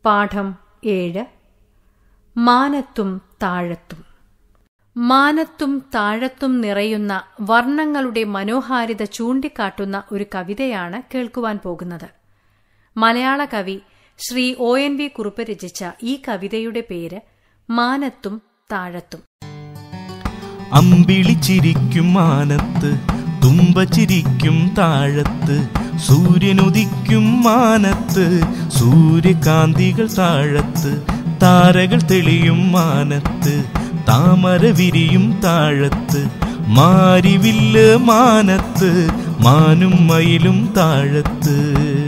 പാഠം ഏഴ് മാനത്തും താഴത്തും മാനത്തും താഴത്തും നിറയുന്ന വർണ്ണങ്ങളുടെ മനോഹാരിത ചൂണ്ടിക്കാട്ടുന്ന ഒരു കവിതയാണ് കേൾക്കുവാൻ പോകുന്നത് മലയാള കവി Shri O N V Kurup രചിച്ച ഈ കവിതയുടെ പേര് മാനത്തും താഴത്തും അമ്പിളിച്ചിരിക്കും മാനത്ത് തുമ്പ ചിരിക്കും താഴത്ത് സൂര്യനുദിക്കും മാനത്ത് സൂര്യകാന്തികൾ താഴത്ത് താരകൾ തെളിയും മാനത്ത് താമര വിരിയും താഴത്ത് മാരിവില്ല് മാനത്ത് മാനും മയിലും താഴത്ത്